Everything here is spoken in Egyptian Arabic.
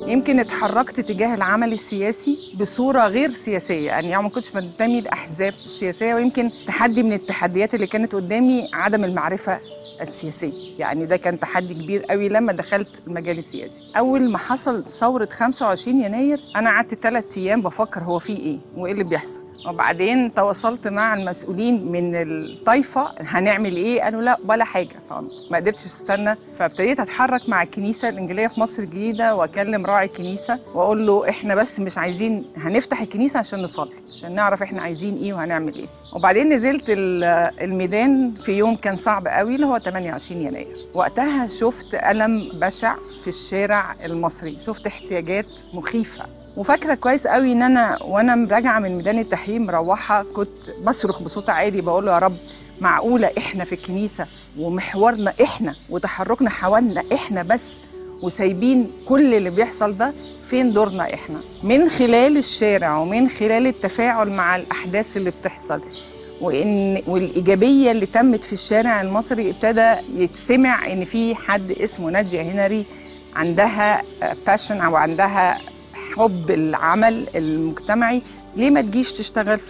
يمكن اتحركت تجاه العمل السياسي بصوره غير سياسيه يعني ما كنتش بنتمي لاحزاب سياسيه ويمكن تحدي من التحديات اللي كانت قدامي عدم المعرفه السياسيه يعني ده كان تحدي كبير قوي لما دخلت المجال السياسي اول ما حصل ثوره 25 يناير انا قعدت ثلاث ايام بفكر هو في ايه وايه اللي بيحصل وبعدين تواصلت مع المسؤولين من الطائفه هنعمل ايه قالوا لا ولا حاجه ما قدرتش استنى فابتديت اتحرك مع الكنيسه الانجيليه في مصر الجديده واكلم راعي الكنيسه واقول له احنا بس مش عايزين هنفتح الكنيسه عشان نصلي عشان نعرف احنا عايزين ايه وهنعمل ايه وبعدين نزلت الميدان في يوم كان صعب قوي اللي هو 28 يناير وقتها شفت الم بشع في الشارع المصري شفت احتياجات مخيفه وفاكره كويس قوي ان انا وانا راجعه من ميدان التحرير مروحه كنت بصرخ بصوت عالي بقول له يا رب معقوله احنا في الكنيسه ومحورنا احنا وتحركنا حوالنا احنا بس وسايبين كل اللي بيحصل ده فين دورنا احنا من خلال الشارع ومن خلال التفاعل مع الاحداث اللي بتحصل وان والايجابيه اللي تمت في الشارع المصري ابتدى يتسمع ان في حد اسمه ناديه هنري عندها باشن او عندها حب العمل المجتمعي ليه ما تجيش تشتغل في